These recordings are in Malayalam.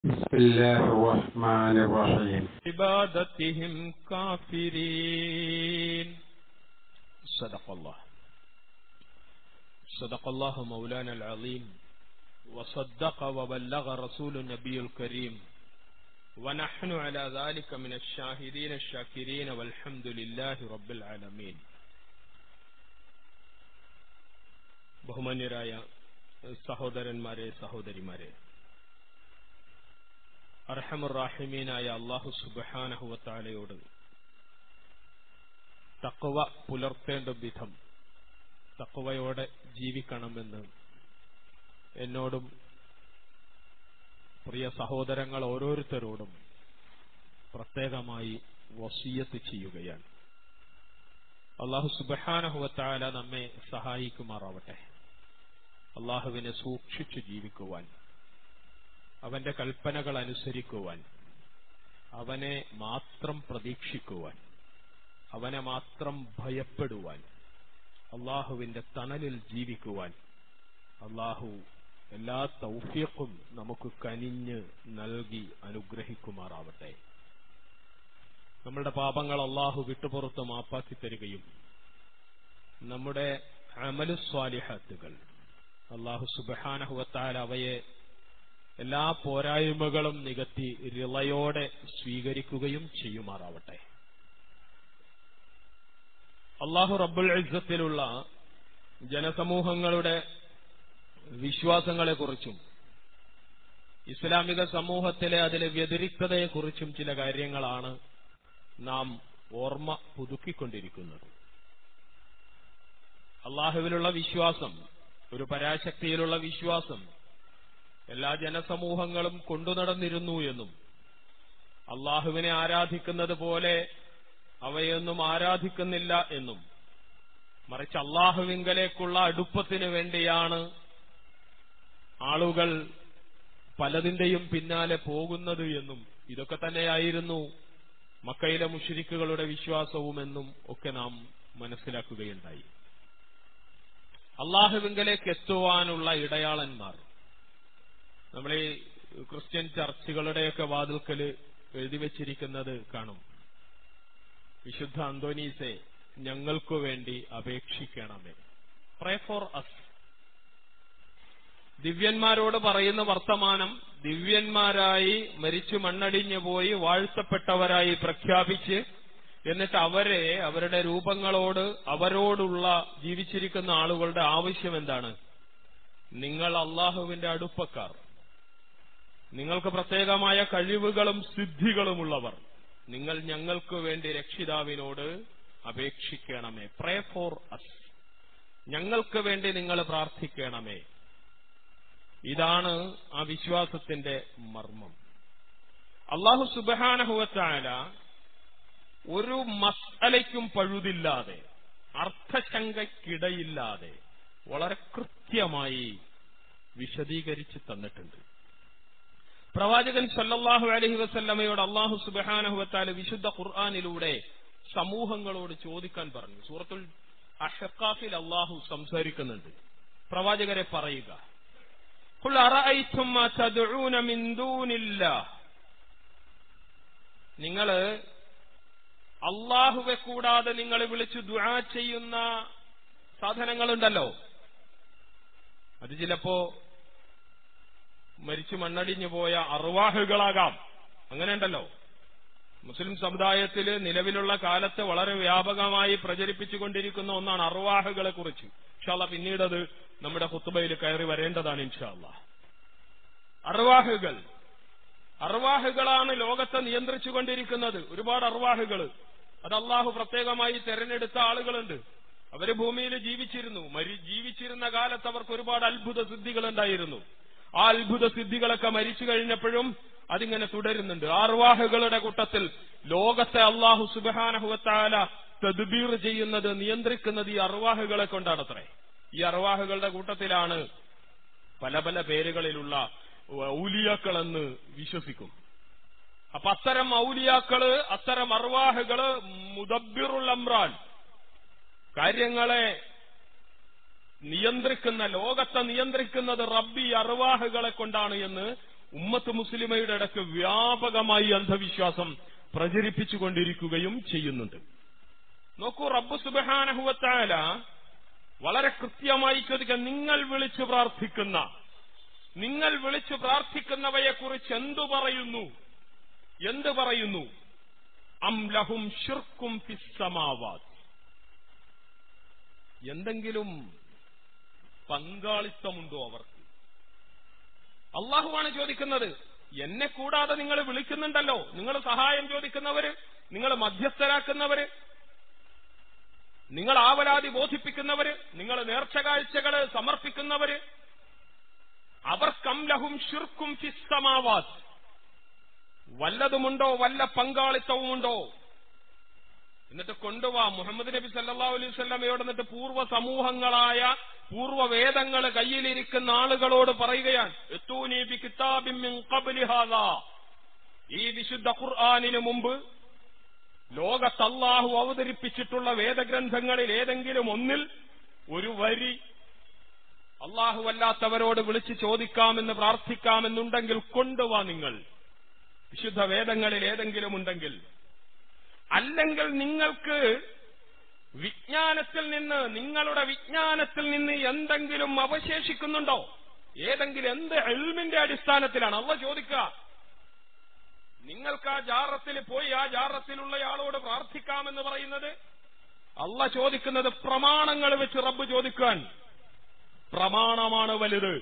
بسم الله الرحمن الرحيم عبادتهم كافرين صدق الله صدق الله مولانا العظيم وصدق وبلغ رسول النبي الكريم ونحن على ذلك من الشاهدين الشاكرين والحمد لله رب العالمين ബഹുമാന്യരായ സഹോദരന്മാരെ സഹോദരിമാരെ അർഹമുറാഹിമീനായ അള്ളാഹു സുബാനഹുവത്താലയോട് തക്കവ പുലർത്തേണ്ട വിധം തക്കവയോടെ ജീവിക്കണമെന്ന് എന്നോടും പ്രിയ സഹോദരങ്ങൾ ഓരോരുത്തരോടും പ്രത്യേകമായി വസീയത്ത് ചെയ്യുകയാണ് അള്ളാഹു സുബഹാനഹുവത്താല നമ്മെ സഹായിക്കുമാറാവട്ടെ അള്ളാഹുവിനെ സൂക്ഷിച്ചു ജീവിക്കുവാൻ അവന്റെ കൽപ്പനകൾ അനുസരിക്കുവാൻ അവനെ മാത്രം പ്രതീക്ഷിക്കുവാൻ അവനെ മാത്രം ഭയപ്പെടുവാൻ അള്ളാഹുവിന്റെ തണലിൽ ജീവിക്കുവാൻ അള്ളാഹു എല്ലാ തൗഫീഖും നമുക്ക് കനിഞ്ഞ് നൽകി അനുഗ്രഹിക്കുമാറാവട്ടെ നമ്മളുടെ പാപങ്ങൾ അള്ളാഹു വിട്ടുപുറത്ത് മാപ്പാക്കി തരികയും നമ്മുടെ അമലുസ്വാലിഹത്തുകൾ അള്ളാഹു സുബഹാനഹുവത്താൽ അവയെ എല്ലാ പോരായ്മകളും നികത്തി റിളയോടെ സ്വീകരിക്കുകയും ചെയ്യുമാറാവട്ടെ അള്ളാഹു റബ്ബുൽ ഇസ്സത്തിലുള്ള ജനസമൂഹങ്ങളുടെ വിശ്വാസങ്ങളെക്കുറിച്ചും ഇസ്ലാമിക സമൂഹത്തിലെ അതിലെ വ്യതിരിക്തതയെക്കുറിച്ചും ചില കാര്യങ്ങളാണ് നാം ഓർമ്മ പുതുക്കിക്കൊണ്ടിരിക്കുന്നത് അള്ളാഹുവിലുള്ള വിശ്വാസം ഒരു പരാശക്തിയിലുള്ള വിശ്വാസം എല്ലാ ജനസമൂഹങ്ങളും കൊണ്ടുനടന്നിരുന്നു എന്നും അള്ളാഹുവിനെ ആരാധിക്കുന്നത് പോലെ അവയൊന്നും ആരാധിക്കുന്നില്ല എന്നും മറിച്ച് അള്ളാഹുവിങ്കലേക്കുള്ള അടുപ്പത്തിന് വേണ്ടിയാണ് ആളുകൾ പലതിന്റെയും പിന്നാലെ പോകുന്നത് എന്നും ഇതൊക്കെ തന്നെയായിരുന്നു മക്കയിലെ മുഷിരിക്കുകളുടെ വിശ്വാസവുമെന്നും ഒക്കെ നാം മനസ്സിലാക്കുകയുണ്ടായി അള്ളാഹുവിങ്കലേക്ക് എത്തുവാനുള്ള ഇടയാളന്മാർ നമ്മൾ ഈ ക്രിസ്ത്യൻ ചർച്ചുകളുടെയൊക്കെ വാതിൽക്കല് എഴുതി വച്ചിരിക്കുന്നത് കാണും വിശുദ്ധ അന്തോനീസെ ഞങ്ങൾക്കു വേണ്ടി അപേക്ഷിക്കണമേ പ്രേ ഫോർ അസ് ദിവ്യന്മാരോട് പറയുന്ന വർത്തമാനം ദിവ്യന്മാരായി മരിച്ചു മണ്ണടിഞ്ഞു പോയി വാഴ്ത്തപ്പെട്ടവരായി പ്രഖ്യാപിച്ച് എന്നിട്ട് അവരെ അവരുടെ രൂപങ്ങളോട് അവരോടുള്ള ജീവിച്ചിരിക്കുന്ന ആളുകളുടെ ആവശ്യം എന്താണ് നിങ്ങൾ അള്ളാഹുവിന്റെ അടുപ്പക്കാർ നിങ്ങൾക്ക് പ്രത്യേകമായ കഴിവുകളും സിദ്ധികളുമുള്ളവർ നിങ്ങൾ ഞങ്ങൾക്ക് വേണ്ടി രക്ഷിതാവിനോട് അപേക്ഷിക്കണമേ പ്രേ ഫോർ അസ് ഞങ്ങൾക്ക് വേണ്ടി നിങ്ങൾ പ്രാർത്ഥിക്കണമേ ഇതാണ് ആ വിശ്വാസത്തിന്റെ മർമ്മം അള്ളാഹു സുബാനഹുവച്ചാല ഒരു മസലയ്ക്കും പഴുതില്ലാതെ അർത്ഥശങ്കയ്ക്കിടയില്ലാതെ വളരെ കൃത്യമായി വിശദീകരിച്ച് തന്നിട്ടുണ്ട് പ്രവാചകൻ സല്ലല്ലാഹു അലഹി വസല്ലമയോട് അള്ളാഹു സുബാനഹുവത്താല് വിശുദ്ധ ഖുർആാനിലൂടെ സമൂഹങ്ങളോട് ചോദിക്കാൻ പറഞ്ഞു സൂറത്തുൽ അഷക്കാഫിൽ അള്ളാഹു സംസാരിക്കുന്നുണ്ട് പ്രവാചകരെ പറയുക قل أرأيتم ما تدعون من دون الله നിങ്ങള് അള്ളാഹുവെ കൂടാതെ നിങ്ങൾ വിളിച്ചു ദുആ ചെയ്യുന്ന സാധനങ്ങളുണ്ടല്ലോ അത് ചിലപ്പോ മരിച്ചു മണ്ണടിഞ്ഞു പോയ അറുവാഹുകളാകാം അങ്ങനെ ഉണ്ടല്ലോ മുസ്ലിം സമുദായത്തിൽ നിലവിലുള്ള കാലത്ത് വളരെ വ്യാപകമായി പ്രചരിപ്പിച്ചുകൊണ്ടിരിക്കുന്ന ഒന്നാണ് അറുവാഹുകളെ കുറിച്ച് ഇൻഷാല്ല പിന്നീട് അത് നമ്മുടെ ഹുത്തുബയിൽ കയറി വരേണ്ടതാണ് ഇൻഷാല്ല അറുവാഹുകൾ അറുവാഹുകളാണ് ലോകത്തെ നിയന്ത്രിച്ചുകൊണ്ടിരിക്കുന്നത് ഒരുപാട് അറുവാഹുകൾ അത് അള്ളാഹു പ്രത്യേകമായി തെരഞ്ഞെടുത്ത ആളുകളുണ്ട് അവര് ഭൂമിയിൽ ജീവിച്ചിരുന്നു മരി ജീവിച്ചിരുന്ന കാലത്ത് അവർക്ക് ഒരുപാട് അത്ഭുത സിദ്ധികൾ ഉണ്ടായിരുന്നു ആ അത്ഭുത സിദ്ധികളൊക്കെ മരിച്ചു കഴിഞ്ഞപ്പോഴും അതിങ്ങനെ തുടരുന്നുണ്ട് അർവാഹുകളുടെ കൂട്ടത്തിൽ ലോകത്തെ അള്ളാഹു സുബാനഹുവത്താല തദ്ബീർ ചെയ്യുന്നത് നിയന്ത്രിക്കുന്നത് ഈ അർവാഹുകളെ കൊണ്ടാണത്രേ ഈ അർവാഹുകളുടെ കൂട്ടത്തിലാണ് പല പല പേരുകളിലുള്ള ഔലിയാക്കളെന്ന് വിശ്വസിക്കും അപ്പൊ അത്തരം ഔലിയാക്കള് അത്തരം അർവാഹുകള് മുദബിറുൽ അമ്രാൻ കാര്യങ്ങളെ നിയന്ത്രിക്കുന്ന ലോകത്തെ നിയന്ത്രിക്കുന്നത് റബ്ബി അറുവാഹുകളെ കൊണ്ടാണ് എന്ന് ഉമ്മത്ത് മുസ്ലിമയുടെ ഇടയ്ക്ക് വ്യാപകമായി അന്ധവിശ്വാസം പ്രചരിപ്പിച്ചുകൊണ്ടിരിക്കുകയും ചെയ്യുന്നുണ്ട് നോക്കൂ റബ്ബു സുബഹാനഹുവത്തായ വളരെ കൃത്യമായി ചോദിക്കുക നിങ്ങൾ വിളിച്ചു പ്രാർത്ഥിക്കുന്ന നിങ്ങൾ വിളിച്ചു പ്രാർത്ഥിക്കുന്നവയെക്കുറിച്ച് എന്തു പറയുന്നു എന്ത് പറയുന്നു അം ലഹും ഷിർക്കും ഫിസ്സമാവാത് എന്തെങ്കിലും പങ്കാളിത്തമുണ്ടോ അവർക്ക് അള്ളാഹുവാണ് ചോദിക്കുന്നത് എന്നെ കൂടാതെ നിങ്ങൾ വിളിക്കുന്നുണ്ടല്ലോ നിങ്ങൾ സഹായം ചോദിക്കുന്നവര് നിങ്ങൾ മധ്യസ്ഥരാക്കുന്നവര് നിങ്ങൾ ആവലാതി ബോധിപ്പിക്കുന്നവര് നിങ്ങൾ നേർച്ച കാഴ്ചകള് സമർപ്പിക്കുന്നവര് അവർക്കം ലഹും ഷിർക്കും ഫിസ്സമാവാത് വല്ലതുമുണ്ടോ വല്ല പങ്കാളിത്തവുമുണ്ടോ എന്നിട്ട് കൊണ്ടുവാ മുഹമ്മദ് നബി സല്ലാ അലൈഹി സ്വല്ലമയോട് എന്നിട്ട് പൂർവ്വ സമൂഹങ്ങളായ പൂർവ്വ വേദങ്ങൾ കയ്യിലിരിക്കുന്ന ആളുകളോട് പറയുകയാണ് എത്തൂനി ബി കിതാബിൻ മിൻ ഖബ്ലി ഹാദാ ഈ വിശുദ്ധ ഖുർആനിന് മുമ്പ് ലോകത്ത് അല്ലാഹു അവതരിപ്പിച്ചിട്ടുള്ള വേദഗ്രന്ഥങ്ങളിൽ ഏതെങ്കിലും ഒന്നിൽ ഒരു വരി അള്ളാഹു അല്ലാത്തവരോട് വിളിച്ച് ചോദിക്കാമെന്ന് പ്രാർത്ഥിക്കാമെന്നുണ്ടെങ്കിൽ കൊണ്ടുവാ നിങ്ങൾ വിശുദ്ധ വേദങ്ങളിൽ ഏതെങ്കിലും ഉണ്ടെങ്കിൽ അല്ലെങ്കിൽ നിങ്ങൾക്ക് വിജ്ഞാനത്തിൽ നിന്ന് നിങ്ങളുടെ വിജ്ഞാനത്തിൽ നിന്ന് എന്തെങ്കിലും അവശേഷിക്കുന്നുണ്ടോ ഏതെങ്കിലും എന്ത് എൽമിന്റെ അടിസ്ഥാനത്തിലാണ് അവ ചോദിക്കുക നിങ്ങൾക്ക് ആ ജാറത്തിൽ പോയി ആ ജാറത്തിലുള്ളയാളോട് പ്രാർത്ഥിക്കാമെന്ന് പറയുന്നത് അല്ല ചോദിക്കുന്നത് പ്രമാണങ്ങൾ വെച്ച് റബ്ബ് ചോദിക്കാൻ പ്രമാണമാണ് വലുത്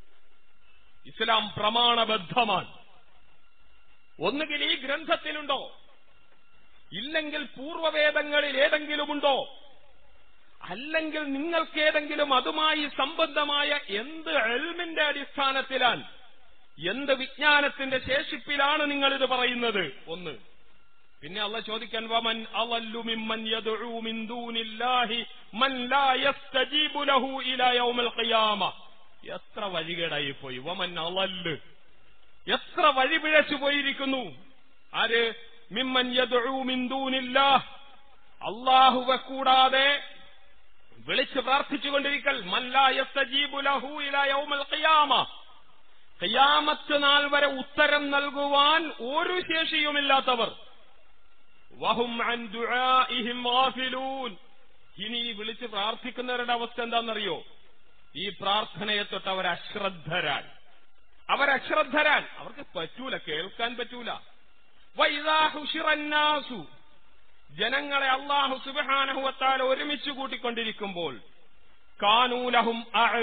ഇസ്ലാം പ്രമാണബദ്ധമാണ് ഒന്നുകിൽ ഈ ഗ്രന്ഥത്തിലുണ്ടോ ഇല്ലെങ്കിൽ പൂർവവേദങ്ങളിൽ ഏതെങ്കിലുമുണ്ടോ അല്ലെങ്കിൽ നിങ്ങൾക്ക് ഏതെങ്കിലും അതുമായി സംബന്ധമായ എന്ത് എൽമിന്റെ അടിസ്ഥാനത്തിലാണ് എന്ത് വിജ്ഞാനത്തിന്റെ ശേഷിപ്പിലാണ് നിങ്ങൾ ഇത് പറയുന്നത് ഒന്ന് പിന്നെ അള്ള ചോദിക്കാൻ വമൻ അവല്ലു മിമ്മൻ യദ്ഉ മിൻ ദൂനില്ലാഹി മൻ ലാ യസ്തജീബു ലഹു ഇലാ യൗമിൽ ഖിയാമ എത്ര വഴികേടായി പോയി വമൻ അവല്ല് എത്ര വഴിപിഴച്ചു പോയിരിക്കുന്നു ആര് മിമ്മൻ യദ്ഉ മിൻ ദൂനില്ലാഹ് അല്ലാഹുവെ കൂടാതെ വിളിച്ച് പ്രാർത്ഥിച്ചുകൊണ്ടിരിക്കൽ മൻ ലാ യസ്തജീബു ലഹു ഇലാ യൗമിൽ ഖിയാമ ഖിയാമത്ത് നാൾ വരെ ഉത്തരം നൽകുവാൻ ഒരു ശേഷിയുമില്ലാത്തവർ വഹും അൻ ദുആഇഹിം ഗാഫിലൂൻ ഇനി ഈ വിളിച്ച് പ്രാർത്ഥിക്കുന്നവരുടെ അവസ്ഥ എന്താണെന്നറിയോ ഈ പ്രാർത്ഥനയെ തൊട്ട് അവർ അശ്രദ്ധരാൻ അവരശ്രദ്ധരാൻ അവർക്ക് പറ്റൂല കേൾക്കാൻ പറ്റൂല വൈദാ ഹുഷിറന്നാസു ജനങ്ങളെ അള്ളാഹു സുബഹാനഹുവത്താൽ ഒരുമിച്ച് കൂട്ടിക്കൊണ്ടിരിക്കുമ്പോൾ കാനൂലഹും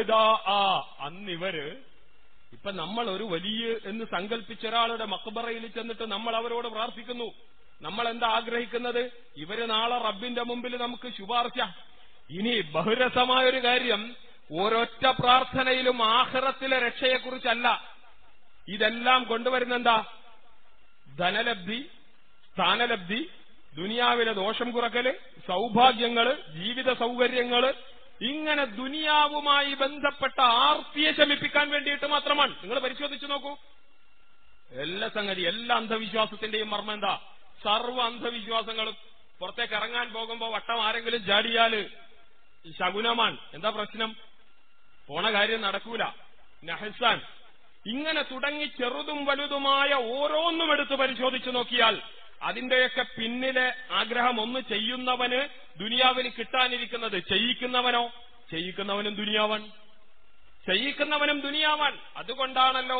അന്നിവര് ഇപ്പൊ നമ്മൾ ഒരു വലിയ എന്ന് സങ്കല്പിച്ച ഒരാളുടെ മക്ബറയിൽ ചെന്നിട്ട് നമ്മൾ അവരോട് പ്രാർത്ഥിക്കുന്നു നമ്മൾ എന്താ ആഗ്രഹിക്കുന്നത് ഇവര് നാളെ റബ്ബിന്റെ മുമ്പിൽ നമുക്ക് ശുപാർശ ഇനി ബഹുരസമായ ഒരു കാര്യം ഒരൊറ്റ പ്രാർത്ഥനയിലും ആഹ്റത്തിലെ രക്ഷയെക്കുറിച്ചല്ല ഇതെല്ലാം കൊണ്ടുവരുന്ന എന്താ ധനലബ്ധി സ്ഥാനലബ്ധി ദുനിയാവിലെ ദോഷം കുറക്കല് സൗഭാഗ്യങ്ങള് ജീവിത സൗകര്യങ്ങള് ഇങ്ങനെ ദുനിയാവുമായി ബന്ധപ്പെട്ട ആർത്തിയെ ശമിപ്പിക്കാൻ വേണ്ടിയിട്ട് മാത്രമാണ് നിങ്ങൾ പരിശോധിച്ചു നോക്കൂ എല്ലാ സംഗതി എല്ലാ അന്ധവിശ്വാസത്തിന്റെയും മർമ്മം എന്താ സർവ്വ അന്ധവിശ്വാസങ്ങളും പുറത്തേക്ക് ഇറങ്ങാൻ പോകുമ്പോ വട്ടം ആരെങ്കിലും ചാടിയാല് ശകുനമാണ് എന്താ പ്രശ്നം പോണ കാര്യം നടക്കൂല നഹസാൻ ഇങ്ങനെ തുടങ്ങി ചെറുതും വലുതുമായ ഓരോന്നും എടുത്ത് പരിശോധിച്ചു നോക്കിയാൽ അതിന്റെയൊക്കെ പിന്നിലെ ആഗ്രഹം ഒന്ന് ചെയ്യുന്നവന് ദുനിയാവിന് കിട്ടാനിരിക്കുന്നത് ചെയ്യിക്കുന്നവനോ ചെയ്യിക്കുന്നവനും ദുനിയാവൻ ചെയ്യിക്കുന്നവനും ദുനിയാവൻ അതുകൊണ്ടാണല്ലോ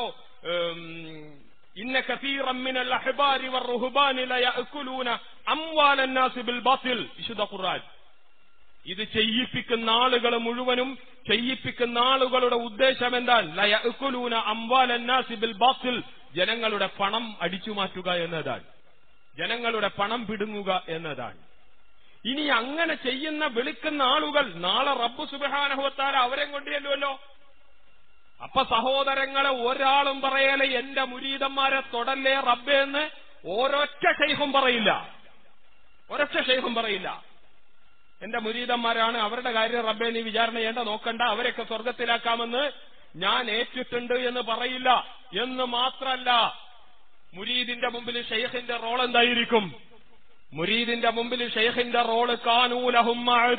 ഇന്ന കസീറമ്മിനൽ അഹ്ബാരി വറുഹ്ബാനി ലയഅകുലൂന അംവാലന്നാസി ബിൽ ബാത്തിൽ വിശുദ്ധ ഖുർആൻ ഇത് ചെയ്യിപ്പിക്കുന്ന ആളുകൾ മുഴുവനും ചെയ്യിപ്പിക്കുന്ന ആളുകളുടെ ഉദ്ദേശം എന്താണ് ലയഅകുലൂന അംവാലന്നാസി ബിൽ ബാത്തിൽ ജനങ്ങളുടെ പണം അടിച്ചു മാറ്റുക എന്നതാണ് ജനങ്ങളുടെ പണം പിടുങ്ങുക എന്നതാണ് ഇനി അങ്ങനെ ചെയ്യുന്ന വിളിക്കുന്ന ആളുകൾ നാളെ റബ്ബു സുബഹാനഹുവത്താല അവരെ കൊണ്ടുചെല്ലുമല്ലോ അപ്പൊ സഹോദരങ്ങളെ ഒരാളും പറയലെ എന്റെ മുരീതന്മാരെ തൊടല്ലേ റബ്ബേ എന്ന് ഒരൊറ്റ ഷെയ്ഖും പറയില്ല ഒരൊറ്റ ഷെയ്ഖും പറയില്ല എന്റെ മുരീതന്മാരാണ് അവരുടെ കാര്യം റബ്ബെ നീ വിചാരണ ചെയ്യേണ്ട നോക്കണ്ട അവരൊക്കെ സ്വർഗത്തിലാക്കാമെന്ന് ഞാൻ ഏറ്റിട്ടുണ്ട് എന്ന് പറയില്ല എന്ന് മാത്രല്ല മുരീദിന്റെ മുമ്പിൽ ഷെയ്ഖിന്റെ റോൾ എന്തായിരിക്കും മുരീദിന്റെ മുമ്പിൽ ഷെയ്ഖിന്റെ റോള് കാനൂലഹും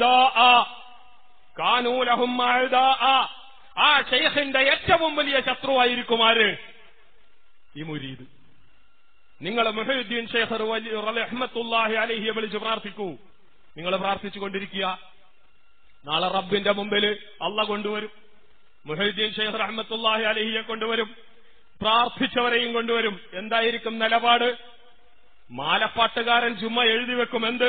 കാനൂലഹും ആ ഷെയ്ഖിന്റെ ഏറ്റവും വലിയ ശത്രുവായിരിക്കും ആര് ഈ മുരീദ് നിങ്ങൾ മുഹയുദ്ദീൻ ഷേഖർ റഹ്മത്തുല്ലാഹി അലഹിയെ വിളിച്ച് പ്രാർത്ഥിക്കൂ നിങ്ങൾ പ്രാർത്ഥിച്ചു കൊണ്ടിരിക്കുക നാളെ റബ്ബിന്റെ മുമ്പിൽ അള്ള കൊണ്ടുവരും മുഹയുദ്ദീൻ ഷെയ്ഖ് റഹ്മത്തുല്ലാഹി അലഹിയെ കൊണ്ടുവരും പ്രാർത്ഥിച്ചവരെയും കൊണ്ടുവരും എന്തായിരിക്കും നിലപാട് മാലപ്പാട്ടുകാരൻ ചുമ്മാ എഴുതി വെക്കും എന്ത്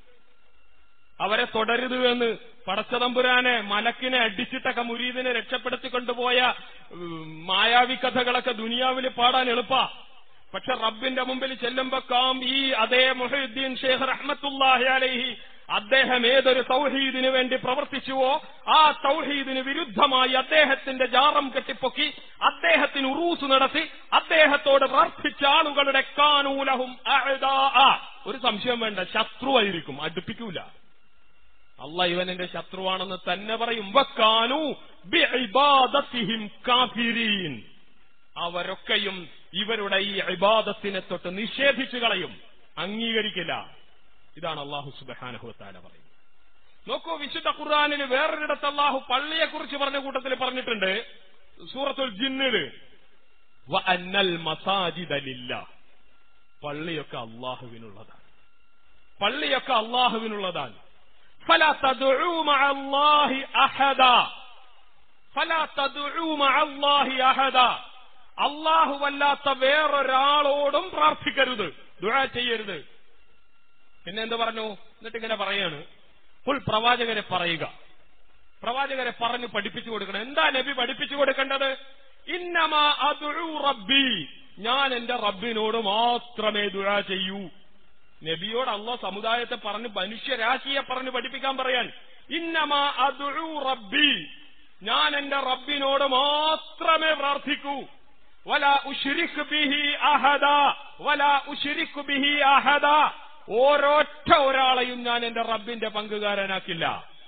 അവരെ തുടരുത് എന്ന് പടച്ചതമ്പുരാനെ മലക്കിനെ അടിച്ചിട്ടൊക്കെ മുരീദിനെ രക്ഷപ്പെടുത്തി കൊണ്ടുപോയ ഉം, മായാവി കഥകളൊക്കെ ദുനിയാവിൽ പാടാൻ എളുപ്പ പക്ഷെ റബ്ബിന്റെ മുമ്പിൽ ചെല്ലുമ്പോ കാം ഈ അതേ മുഹയുദ്ദീൻ ഷെയ്ഖ് റഹ്മത്തുല്ലാഹി അലൈഹി അദ്ദേഹം ഏതൊരു തൗഹീദിനു വേണ്ടി പ്രവർത്തിച്ചുവോ ആ തൗഹീദിന് വിരുദ്ധമായി അദ്ദേഹത്തിന്റെ ജാറം കെട്ടിപ്പൊക്കി അദ്ദേഹത്തിന് ഉറൂസ് നടത്തി അദ്ദേഹത്തോട് പ്രാർത്ഥിച്ച ആളുകളുടെ കാനൂലഹും അഅദാഅ. ഒരു സംശയം വേണ്ട ശത്രുവായിരിക്കും അടുപ്പിക്കൂല അല്ല ഇവനെന്റെ ശത്രുവാണെന്ന് തന്നെ പറയും വക്കാനു ബിഇബാദത്തിഹിം കാഫിരീൻ അവരൊക്കെയും ഇവരുടെ ഈ ഇബാദത്തിനെ തൊട്ട് നിഷേധിച്ചു കളയും അംഗീകരിക്കില്ല ഇതാണ് അള്ളാഹു സുബഹാനഹുത്താല പറയുന്നത് നോക്കൂ വിശുദ്ധ ഖുർആാനിൽ വേറൊരിടത്ത് അള്ളാഹു പള്ളിയെക്കുറിച്ച് പറഞ്ഞ കൂട്ടത്തിൽ പറഞ്ഞിട്ടുണ്ട് സൂറത്തുൽ ജിന്നില് വ അന്നൽ മസാജിദലില്ല പള്ളിയൊക്കെ അള്ളാഹുവിനുള്ളതാണ് പള്ളിയൊക്കെ അള്ളാഹുവിനുള്ളതാണ് فلا تدعوا مع الله أحدا فلا تدعوا مع الله أحدا അല്ലാഹുവല്ലാത്ത വേറൊരാളോടും പ്രാർത്ഥിക്കരുത് ദുആ ചെയ്യരുത് പിന്നെ എന്ത് പറഞ്ഞു എന്നിട്ട് ഇങ്ങനെ പറയാണ് ഫുൾ പ്രവാചകരെ പറയുക പ്രവാചകരെ പറഞ്ഞു പഠിപ്പിച്ചു കൊടുക്കണം എന്താ നബി പഠിപ്പിച്ചു കൊടുക്കേണ്ടത് ഇന്നമാ അദുഉ റബ്ബി ഞാൻ എന്റെ റബ്ബിനോട് മാത്രമേ ദുആ ചെയ്യൂ നബിയോട് അള്ള സമുദായത്തെ പറഞ്ഞ് മനുഷ്യരാശിയെ പറഞ്ഞ് പഠിപ്പിക്കാൻ പറയാൻ ഇന്നമാ അദുഉ റബ്ബി ഞാൻ എന്റെ റബ്ബിനോട് മാത്രമേ പ്രാർത്ഥിക്കൂ വല ഉഷിരിഖ് ബിഹി അഹദ വല ഉഷിരിഖ് ബിഹി അഹദ ഓരോറ്റ ഒരാളെയും ഞാൻ എന്റെ റബ്ബിന്റെ പങ്കുകാരനാക്കില്ല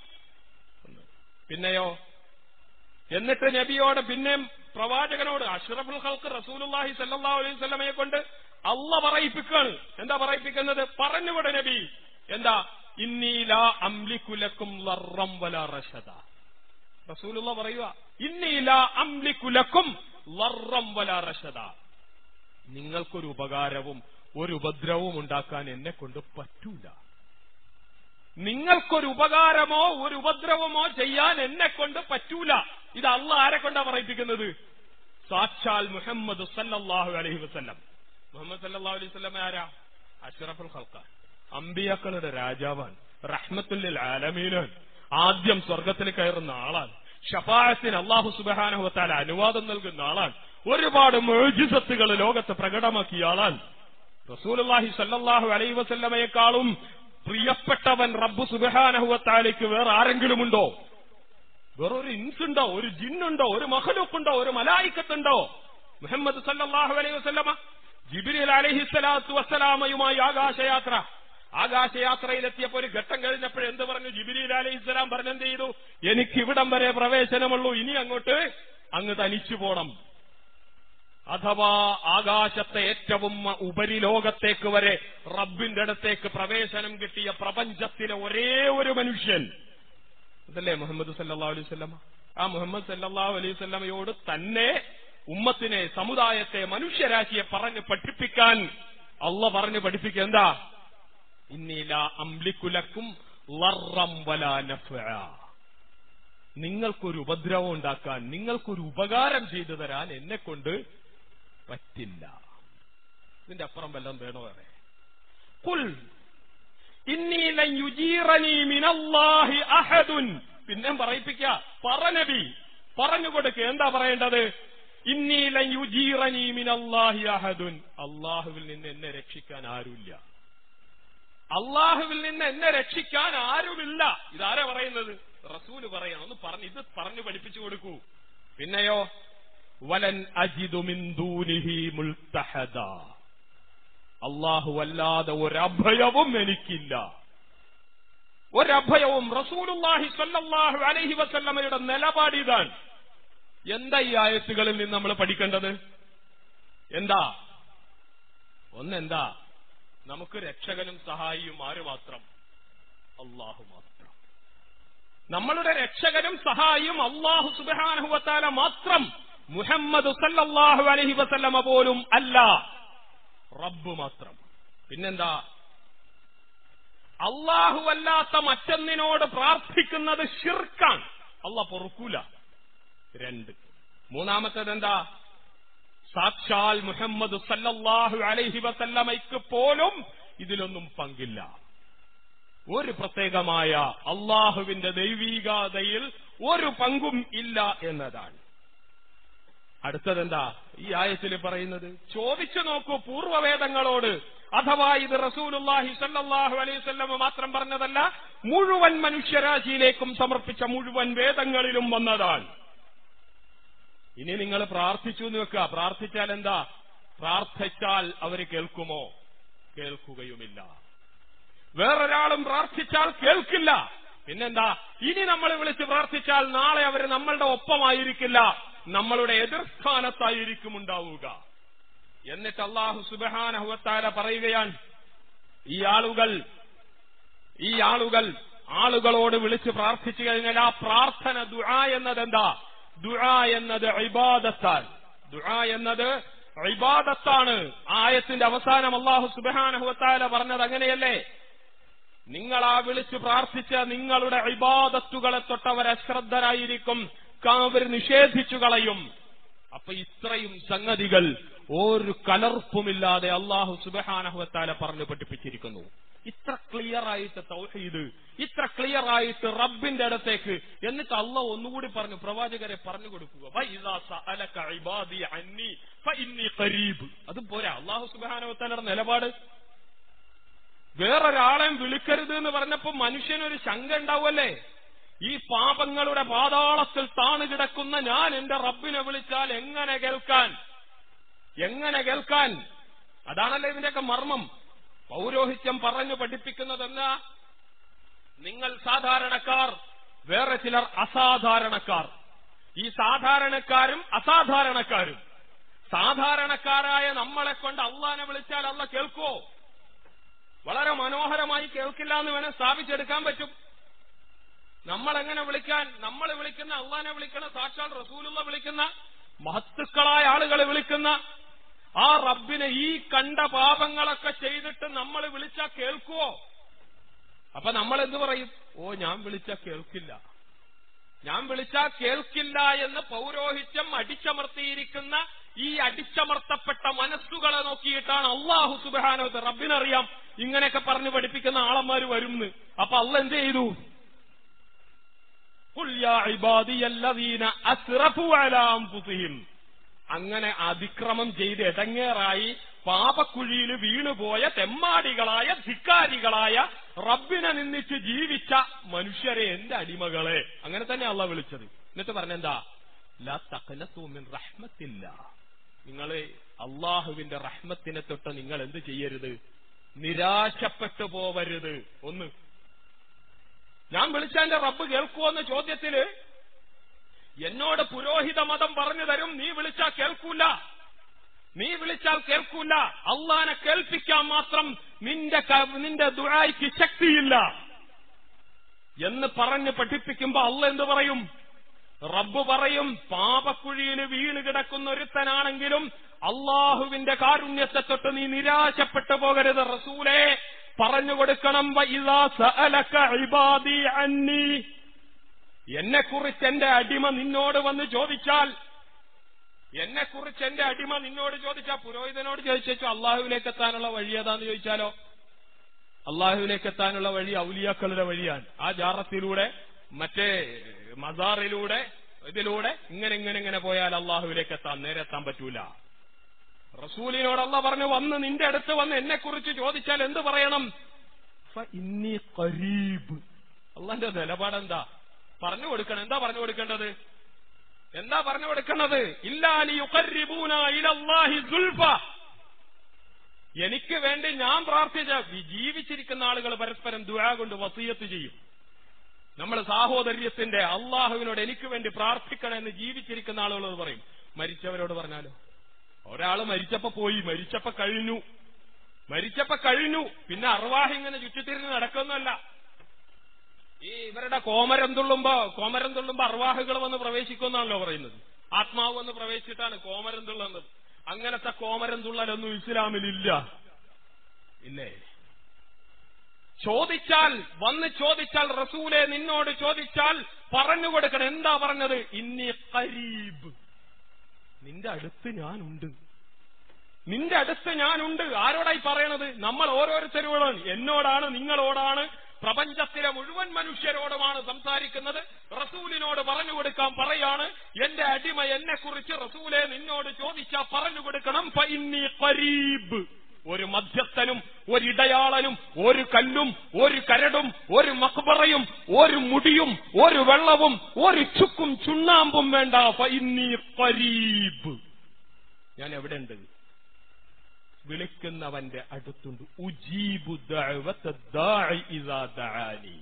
പിന്നെയോ എന്നിട്ട് നബിയോട് പിന്നെ പ്രവാചകനോട് അഷ്റഫുൽ ഖൽക്ക് റസൂലുള്ളാഹി സല്ലല്ലാഹു അലൈഹി വസല്ലമയെ കൊണ്ട് അല്ല പറയിപ്പിക്കാണ് എന്താ പറയിപ്പിക്കുന്നത് പറഞ്ഞുകൂടെ നബി എന്താ ഇന്നീല അംലിക്കുലക്കും ലറം വല റഷദ റസൂലുള്ള പറയുക ഇന്നീല അംലിക്കുലക്കും ലറം വല റഷദ നിങ്ങൾക്കൊരു ഉപകാരവും ഒരു ഉപദ്രവവും ഉണ്ടാക്കാൻ എന്നെ കൊണ്ട് പറ്റൂല നിങ്ങൾക്കൊരു ഉപകാരമോ ഒരു ഉപദ്രവമോ ചെയ്യാൻ എന്നെ കൊണ്ട് പറ്റൂല ഇത് അള്ള ആരെ കൊണ്ടാ പറയിപ്പിക്കുന്നത് സാക്ഷാൽ മുഹമ്മദ് സല്ലല്ലാഹു അലൈഹി വസല്ലം മുഹമ്മദ് സല്ലല്ലാഹു അലൈഹി വസല്ലം ആരാ അഷ്റഫുൽ ഖൽഖാൻ അമ്പിയാക്കളുടെ രാജാവാൻ റഹ്മത്തുല്ലിൽ ആലമീനാൻ ആദ്യം സ്വർഗത്തിൽ കയറുന്ന ആളാണ് ഷഫായത്തിന് അള്ളാഹു സുബഹാനഹുത്താല അനുവാദം നൽകുന്ന ആളാണ് ഒരുപാട് മോജിസത്തുകൾ ലോകത്ത് പ്രകടമാക്കിയ ആളാണ് റസൂലുള്ളാഹി സല്ലല്ലാഹു അലൈഹി വസല്ലമയെക്കാളും പ്രിയപ്പെട്ടവൻ റബ്ബു സുബഹാനഹുവത്താലേക്ക് വേറെ ആരെങ്കിലും ഉണ്ടോ വേറൊരു ഇൻസുണ്ടോ ഒരു ജിന്നുണ്ടോ ഒരു മഹലൂക്കുണ്ടോ ഒരു മലായിക്കത്തുണ്ടോ മുഹമ്മദ് സല്ലല്ലാഹു അലൈഹി വസല്ലമ ജിബിരിൽ അലൈഹി സ്വലാത്തു വസ്സലാമയുമായി ആകാശയാത്ര ആകാശയാത്രയിലെത്തിയപ്പോൾ ഒരു ഘട്ടം കഴിഞ്ഞപ്പോൾ എന്ത് പറഞ്ഞു ജിബിരിൽ അലൈഹി സ്വലാം പറഞ്ഞെന്ത് ചെയ്തു എനിക്ക് ഇവിടം വരെ പ്രവേശനമുള്ളൂ ഇനി അങ്ങോട്ട് അങ്ങ് തനിച്ചു പോണം അഥവാ ആകാശത്തെ ഏറ്റവും ഉപരിലോകത്തേക്ക് വരെ റബ്ബിന്റെ അടുത്തേക്ക് പ്രവേശനം കിട്ടിയ പ്രപഞ്ചത്തിലെ ഒരേ ഒരു മനുഷ്യൻ അതല്ലേ മുഹമ്മദ് സല്ലാ അലൈഹി സ്വല്ലമ ആ മുഹമ്മദ് സല്ലാ അലൈഹി സ്വല്ലമയോട് തന്നെ ഉമ്മത്തിനെ സമുദായത്തെ മനുഷ്യരാശിയെ പറഞ്ഞ് പഠിപ്പിക്കാൻ അള്ള പറഞ്ഞ് പഠിപ്പിക്കുക എന്താ ഇന്നീല അംലിക്കുലക്കും ലറം വലാ നഫ്അ. നിങ്ങൾക്കൊരു ഉപദ്രവം ഉണ്ടാക്കാൻ നിങ്ങൾക്കൊരു ഉപകാരം ചെയ്തു തരാൻ എന്നെ കൊണ്ട് പറ്റില്ല ഇതിന്റെ അപ്പുറം വല്ലതും വേണോ വേറെ കുൽ ഇന്നി ലൻ യുജീറനി മിനല്ലാഹി അഹദുൻ പിന്നെ പറയിപ്പിക്ക പറ നബി പറഞ്ഞു കൊടുക്കുക എന്താ പറയേണ്ടത് ഇന്നി ലൻ യുജീറനി മിനല്ലാഹി അഹദുൻ അള്ളാഹുവിൽ നിന്ന് എന്നെ രക്ഷിക്കാൻ ആരുമില്ല അള്ളാഹുവിൽ നിന്ന് എന്നെ രക്ഷിക്കാൻ ആരുമില്ല ഇതാരാ പറയുന്നത് റസൂല് പറയണം ഒന്ന് പറഞ്ഞു ഇത് പറഞ്ഞു പഠിപ്പിച്ചു കൊടുക്കൂ പിന്നെയോ വലൻ അജിദു മിൻ ദൂനിഹി മുൽത്തഹദ അള്ളാഹു അല്ലാതെ ഒരഭയവും എനിക്കില്ല ഒരഭയവും റസൂലുള്ളാഹി സ്വല്ലല്ലാഹു അലൈഹി വസല്ലമയുടെ നിലപാട് ഇതാണ് എന്താ ഈ ആയത്തുകളിൽ നിന്ന് നമ്മൾ പഠിക്കേണ്ടത് എന്താ ഒന്നെന്താ നമുക്ക് രക്ഷകനും സഹായിയും ആര് മാത്രം അള്ളാഹു മാത്രം നമ്മളുടെ രക്ഷകനും സഹായിയും അള്ളാഹു സുബാനഹുവത്താല മാത്രം മുഹമ്മദ് സല്ലല്ലാഹു അലൈഹി വസല്ലമ പോലും അല്ല റബ്ബ് മാത്രം പിന്നെന്താ അള്ളാഹു അല്ലാത്ത മറ്റൊന്നിനോട് പ്രാർത്ഥിക്കുന്നത് ഷിർക്കാണ് അല്ല പൊറുക്കൂല രണ്ട് മൂന്നാമത്തേത് എന്താ സാക്ഷാൽ മുഹമ്മദ് സല്ലല്ലാഹു അലൈഹി വസല്ലമയ്ക്ക് പോലും ഇതിലൊന്നും പങ്കില്ല ഒരു പ്രത്യേകമായ അള്ളാഹുവിന്റെ ദൈവീകതയിൽ ഒരു പങ്കും ഇല്ല എന്നതാണ് അടുത്തതെന്താ ഈ ആയത്തിൽ പറയുന്നത് ചോദിച്ചു നോക്കൂ പൂർവ്വവേദങ്ങളോട് അഥവാ ഇത് റസൂലുല്ലാഹി സല്ലല്ലാഹു അലൈഹി വസല്ലമ മാത്രം പറഞ്ഞതല്ല മുഴുവൻ മനുഷ്യരാശിയിലേക്കും സമർപ്പിച്ച മുഴുവൻ വേദങ്ങളിലും വന്നതാണ് ഇനി നിങ്ങൾ പ്രാർത്ഥിച്ചു എന്ന് വെക്കുക പ്രാർത്ഥിച്ചാൽ എന്താ പ്രാർത്ഥിച്ചാൽ അവർ കേൾക്കുമോ കേൾക്കുകയുമില്ല വേറൊരാളും പ്രാർത്ഥിച്ചാൽ കേൾക്കില്ല പിന്നെന്താ ഇനി നമ്മൾ വിളിച്ച് പ്രാർത്ഥിച്ചാൽ നാളെ അവർ നമ്മളുടെ ഒപ്പമായിരിക്കില്ല നമ്മളുടെ എതിർസ്ഥാനത്തായിരിക്കും ഉണ്ടാവുക എന്നിട്ട് അള്ളാഹു സുബഹാനഹുവത്താല പറയുകയാണ് ഈ ആളുകൾ ഈ ആളുകൾ ആളുകളോട് വിളിച്ച് പ്രാർത്ഥിച്ചു കഴിഞ്ഞാൽ ആ പ്രാർത്ഥന ദുആ എന്നത് എന്താ ദുആ എന്നത് ഇബാദത്താണ് ദുആ എന്നത് ഇബാദത്താണ് ആയത്തിന്റെ അവസാനം അള്ളാഹു സുബഹാനഹുവത്താല പറഞ്ഞത് അങ്ങനെയല്ലേ നിങ്ങൾ ആ വിളിച്ച് പ്രാർത്ഥിച്ച നിങ്ങളുടെ ഇബാദത്തുകളെ തൊട്ടവർ അശ്രദ്ധരായിരിക്കും അവർ നിഷേധിച്ചു കളയും അപ്പൊ ഇത്രയും സംഗതികൾ ഒരു കലർപ്പുമില്ലാതെ അള്ളാഹു സുബഹാനഹുവത്താല പറഞ്ഞു പഠിപ്പിച്ചിരിക്കുന്നു ഇത്ര ക്ലിയർ ആയിട്ട് തൗഹീദ് ഇത്ര ക്ലിയർ ആയിട്ട് റബ്ബിന്റെ അടുത്തേക്ക് എന്നിട്ട് അള്ള ഒന്നുകൂടി പറഞ്ഞു പ്രവാചകരെ പറഞ്ഞു കൊടുക്കുക ഫഇദാ സഅലക ഇബാദി അന്നി ഫഇന്നി ഖരീബ് അതും പോരാ അള്ളാഹു സുബഹാനഹുവത്താലയുടെ നിലപാട് വേറൊരാളെയും വിളിക്കരുത് എന്ന് പറഞ്ഞപ്പോ മനുഷ്യനൊരു ശങ്ക ഉണ്ടാവുമല്ലേ ഈ പാപങ്ങളുടെ പാതാളത്തിൽ താണു കിടക്കുന്ന ഞാൻ എന്റെ റബ്ബിനെ വിളിച്ചാൽ എങ്ങനെ കേൾക്കാൻ എങ്ങനെ കേൾക്കാൻ അതാണല്ലോ ഇതിന്റെയൊക്കെ മർമ്മം പൗരോഹിത്യം പറഞ്ഞു പഠിപ്പിക്കുന്നതെന്ന നിങ്ങൾ സാധാരണക്കാർ വേറെ ചിലർ അസാധാരണക്കാർ ഈ സാധാരണക്കാരും അസാധാരണക്കാരും സാധാരണക്കാരായ നമ്മളെ കൊണ്ട് അള്ളാനെ വിളിച്ചാൽ അള്ള കേൾക്കുവോ വളരെ മനോഹരമായി കേൾക്കില്ല എന്ന് വേണേൽ സ്ഥാപിച്ചെടുക്കാൻ പറ്റും നമ്മൾ എങ്ങനെ വിളിക്കാൻ നമ്മൾ വിളിക്കുന്ന അള്ളാനെ വിളിക്കുന്ന സാക്ഷാൽ റസൂലുള്ള വിളിക്കുന്ന മഹത്തുക്കളായ ആളുകളെ വിളിക്കുന്ന ആ റബ്ബിനെ ഈ കണ്ട പാപങ്ങളൊക്കെ ചെയ്തിട്ട് നമ്മൾ വിളിച്ചാ കേൾക്കുവോ അപ്പൊ നമ്മൾ എന്തു പറയും ഓ ഞാൻ വിളിച്ചാ കേൾക്കില്ല ഞാൻ വിളിച്ചാ കേൾക്കില്ല എന്ന് പൗരോഹിത്യം അടിച്ചമർത്തിയിരിക്കുന്ന ഈ അടിച്ചമർത്തപ്പെട്ട മനസ്സുകളെ നോക്കിയിട്ടാണ് അള്ളാഹു സുബാനോ റബ്ബിനറിയാം ഇങ്ങനെയൊക്കെ പറഞ്ഞു പഠിപ്പിക്കുന്ന ആളന്മാര് വരുന്ന് അപ്പൊ അള്ള എന്ത് ചെയ്തു "ഖുൽ യാ ഇബാദിയല്ലദീന അസ്റഫു അലാ അൻഫുസിഹിം." അങ്ങനെ അതിക്രമം ചെയ്ത് എടങ്ങേറായി പാപക്കുഴിയിൽ വീണുപോയ തെമ്മാടികളായ ധിക്കാരികളായ റബ്ബിനെ നിന്നിച്ച് ജീവിച്ച മനുഷ്യരെ എന്റെ അടിമകളെ അങ്ങനെ തന്നെ അള്ള വിളിച്ചത് എന്നിട്ട് പറഞ്ഞെന്താ ലാ തഖ്നതു മിൻ റഹ്മത്തില്ല നിങ്ങളെ അള്ളാഹുവിന്റെ റഹ്മത്തിനെ തൊട്ട് നിങ്ങൾ എന്ത് ചെയ്യരുത് നിരാശപ്പെട്ടു പോവരുത് ഒന്ന് ഞാൻ വിളിച്ച എന്റെ റബ്ബ് കേൾക്കുമെന്ന ചോദ്യത്തില് എന്നോട് പുരോഹിത മതം പറഞ്ഞു തരും നീ വിളിച്ചാൽ കേൾക്കൂല നീ വിളിച്ചാൽ കേൾക്കൂല അള്ളാനെ കേൾപ്പിക്കാൻ മാത്രം നിന്റെ ക- നിന്റെ ദുഴായിക്ക് ശക്തിയില്ല എന്ന് പറഞ്ഞ് പഠിപ്പിക്കുമ്പോ അള്ള എന്ത് പറയും റബ്ബ് പറയും പാപക്കുഴിയിൽ വീണ് കിടക്കുന്ന ഒരുത്തനാണെങ്കിലും അള്ളാഹുവിന്റെ കാരുണ്യത്തെ തൊട്ട് നീ നിരാശപ്പെട്ടു പോകരുത് റസൂലെ പറഞ്ഞു കൊടുക്കണം വഇദാ സഅലക ഇബാദി അന്നി എന്നെക്കുറിച്ച് എന്റെ അടിമ നിന്നോട് വന്ന് ചോദിച്ചാൽ എന്നെക്കുറിച്ച് എന്റെ അടിമ നിന്നോട് ചോദിച്ചാൽ പുരോഹിതനോട് ചോദിച്ചു അള്ളാഹുവിലേക്ക് എത്താനുള്ള വഴി ഏതാന്ന് ചോദിച്ചാലോ അള്ളാഹുവിലേക്ക് എത്താനുള്ള വഴി ഔലിയാക്കളുടെ വഴിയാണ് ആ ജാറത്തിലൂടെ മറ്റേ മസാറിലൂടെ ഇതിലൂടെ ഇങ്ങനെ ഇങ്ങനെ ഇങ്ങനെ പോയാൽ അള്ളാഹുവിലേക്ക് എത്താൻ നേരെ എത്താൻ പറ്റൂല റസൂലിനോട് അല്ല പറഞ്ഞു വന്ന് നിന്റെ അടുത്ത് വന്ന് എന്നെ കുറിച്ച് ചോദിച്ചാൽ എന്ത് പറയണം ഫ ഇന്നി ഖരീബ് അള്ളാന്റെ നിലപാടെന്താ പറഞ്ഞു കൊടുക്കണം എന്താ പറഞ്ഞു കൊടുക്കേണ്ടത് എന്താ പറഞ്ഞു കൊടുക്കേണ്ടത് ഇല്ലാലി യുഖർരിബൂന ഇലല്ലാഹി സുൽഫ എനിക്ക് വേണ്ടി ഞാൻ പ്രാർത്ഥിച്ച വി- ജീവിച്ചിരിക്കുന്ന ആളുകൾ പരസ്പരം ദുആ കൊണ്ട് വസീയത്ത് ചെയ്യും നമ്മൾ സാഹോദര്യത്തിന്റെ അള്ളാഹുവിനോട് എനിക്ക് വേണ്ടി പ്രാർത്ഥിക്കണമെന്ന് ജീവിച്ചിരിക്കുന്ന ആളുകളോട് പറയും മരിച്ചവരോട് പറഞ്ഞാലോ ഒരാള് മരിച്ചപ്പോ പോയി മരിച്ചപ്പോ കഴിഞ്ഞു മരിച്ചപ്പോ കഴിഞ്ഞു പിന്നെ അർവാഹ് ഇങ്ങനെ ചുറ്റിത്തിരിഞ്ഞ് നടക്കുന്നല്ല ഈ ഇവരുടെ കോമരം തുള്ളുമ്പോ കോമരം തുള്ളുമ്പോ അർവാഹുകൾ വന്ന് പ്രവേശിക്കുമെന്നാണല്ലോ പറയുന്നത് ആത്മാവ് എന്ന് പ്രവേശിച്ചിട്ടാണ് കോമരം തുള്ളുന്നത് അങ്ങനത്തെ കോമരം തുള്ളലൊന്നും ഇസ്ലാമിലില്ല ഇല്ലേ ചോദിച്ചാൽ വന്ന് ചോദിച്ചാൽ റസൂലെ നിന്നോട് ചോദിച്ചാൽ പറഞ്ഞു കൊടുക്കണം എന്താ പറഞ്ഞത് ഇന്നി കരീബ് നിന്റെ അടുത്ത് ഞാനുണ്ട് നിന്റെ അടുത്ത് ഞാനുണ്ട് ആരോടായി പറയണത് നമ്മൾ ഓരോരുത്തരോടാണ് എന്നോടാണ് നിങ്ങളോടാണ് പ്രപഞ്ചത്തിലെ മുഴുവൻ മനുഷ്യരോടുമാണ് സംസാരിക്കുന്നത് റസൂലിനോട് പറഞ്ഞു കൊടുക്കാൻ പറയാണ് എന്റെ അടിമ എന്നെ കുറിച്ച് റസൂലെ നിന്നോട് ചോദിച്ചാ പറഞ്ഞു കൊടുക്കണം ഫഇന്നി ഖരീബ് ഒരു മധ്യസ്ഥനും ഒരിടയാളനും ഒരു കല്ലും ഒരു കരടും ഒരു മക്ബറയും ഒരു മുടിയും ഒരു വെള്ളവും ഒരു ചുക്കും ചുണ്ണാമ്പും വേണ്ട ഫഇന്നി ഖരീബ് ഞാൻ എവിടെ ഉണ്ട് വിളിക്കുന്നവന്റെ അടുത്തുണ്ട് ഉജീബു ദഅവത ദാഇ ഇദാ ദആനി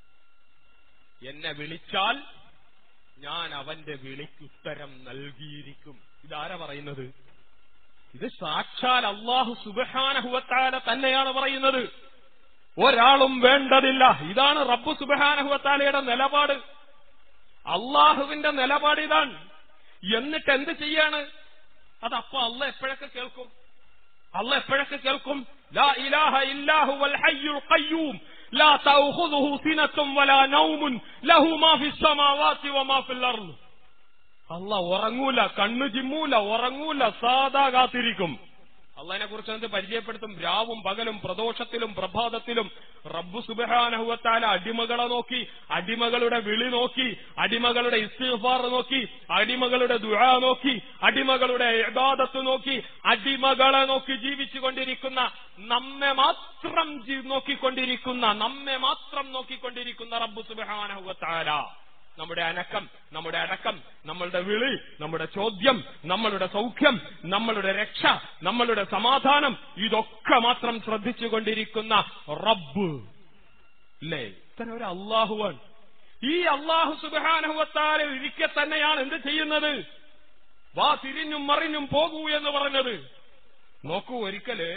എന്നെ വിളിച്ചാൽ ഞാൻ അവന്റെ വിളിക്ക് ഉത്തരം നൽകിയിരിക്കും ഇതാരാ പറയുന്നത് ഇത് സാക്ഷാൽ അള്ളാഹു സുബഹാനഹുവത്താല തന്നെയാണ് പറയുന്നത് ഒരാളും വേണ്ടതില്ല ഇതാണ് റബ്ബു സുബഹാനഹുവത്താലയുടെ നിലപാട് അള്ളാഹുവിന്റെ നിലപാട് ഇതാണ് എന്നിട്ട് എന്ത് ചെയ്യാണ് അതപ്പോ അല്ല എപ്പോഴൊക്കെ കേൾക്കും അല്ല എപ്പോഴൊക്കെ കേൾക്കും ലാ ഇലാഹ ഇല്ലാഹു വൽ ഹയ്യുൽ ഖയ്യൂം ലാ തഅഖുദുഹു സിനത്തും വലാ നൗമുൻ ലഹു മാ ഫിസ് സമാവാതി വമാ ഫിൽ അർള് അല്ല ഉറങ്ങൂല കണ്ണു ചിമ്മൂല ഉറങ്ങൂല സാദാ കാത്തിരിക്കും അള്ളതിനെ കുറിച്ച് എന്ത് പരിചയപ്പെടുത്തും രാവും പകലും പ്രദോഷത്തിലും പ്രഭാതത്തിലും റബ്ബു സുബഹാനഹുവത്താല അടിമകളെ നോക്കി അടിമകളുടെ വിളി നോക്കി അടിമകളുടെ ഇസ്തിഫാർ നോക്കി അടിമകളുടെ ദുആ നോക്കി അടിമകളുടെ ഇബാദത്ത് നോക്കി അടിമകളെ നോക്കി ജീവിച്ചു കൊണ്ടിരിക്കുന്ന നമ്മെ മാത്രം ജീ- നോക്കിക്കൊണ്ടിരിക്കുന്ന നമ്മെ മാത്രം നോക്കിക്കൊണ്ടിരിക്കുന്ന റബ്ബു സുബഹാനഹുവത്താല നമ്മുടെ അനക്കം നമ്മുടെ അടക്കം നമ്മളുടെ വിളി നമ്മുടെ ചോദ്യം നമ്മളുടെ സൗഖ്യം നമ്മളുടെ രക്ഷ നമ്മളുടെ സമാധാനം ഇതൊക്കെ മാത്രം ശ്രദ്ധിച്ചുകൊണ്ടിരിക്കുന്ന റബ്ബ് അല്ലേ ഇത്തരം ഒരു അള്ളാഹുവാണ് ഈ അള്ളാഹു സുബാനുഭവത്താലെ ഇരിക്കെ തന്നെയാണ് എന്ത് ചെയ്യുന്നത് വാ തിരിഞ്ഞും മറിഞ്ഞും പോകൂ എന്ന് പറഞ്ഞത് നോക്കൂ ഒരിക്കല്